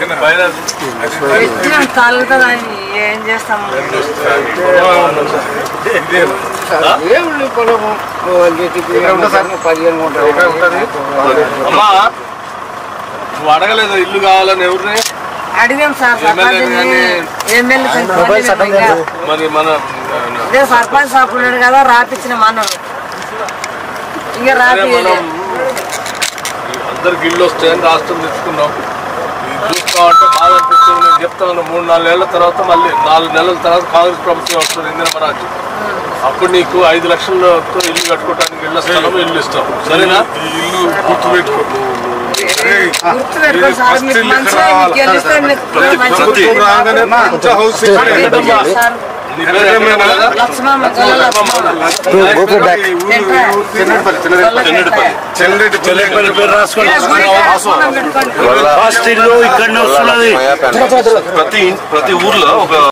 పెట్టినాం కలుగుతుంది ఏం చేస్తాం ఏముంది పొలము పదిహేను అమ్మా నువ్వు అడగలేదు ఇల్లు కావాలని ఎవరిని అడిగాం సార్ ఎమ్మెల్యే సర్పంచ్ కానీ- ఎమ్మెల్యే మరి మన ఇదే సర్పంచ్ సాప్ ఉన్నాడు కదా రాపిచ్చిన మనం ఇంకా అదే రాపి మనం అందరికి ఇల్లు వస్తాయని రాష్ట్రం తెచ్చుకున్నాం ఇది చూస్తామంటే బాగా అనిపిస్తుంది నేను చెప్తా ఉన్నా మూడు నాలుగు నెలల తర్వాత మళ్ళీ నాలుగు నెలల తర్వాత కాంగ్రెస్ ప్రభుత్వం వస్తుంది ఇందిరమ్మ రాజ్యం అప్పుడు నీకు ఐదు లక్షలతో ఇల్లు కట్టుకోవడానికి ఇళ్ళ స్థలం ఇల్లు ఇస్తాం సరేనా ఈ ఇల్లు గుర్తుపెట్టుకో గుర్తు పెట్టుకోండి సార్ మీకు మంచిగా మీకు గెలిస్తే మీకు మంచిగా ప్రభుత్వం రాగానే మంచి హౌస్ ఇచ్చాడు. సార్ నీ పేరు ఏమన్నా కదా? లక్ష్మమ్మ గొల్ల లక్ష్మమ్మ చెల్లెటి చెల్లెటి పేరు రాసుకోండి పెట్టుకోండి ఫస్ట్ ఇల్లు ఇక్కడనే వస్తున్నది ప్రతి ప్రతి ఊర్లో ఒక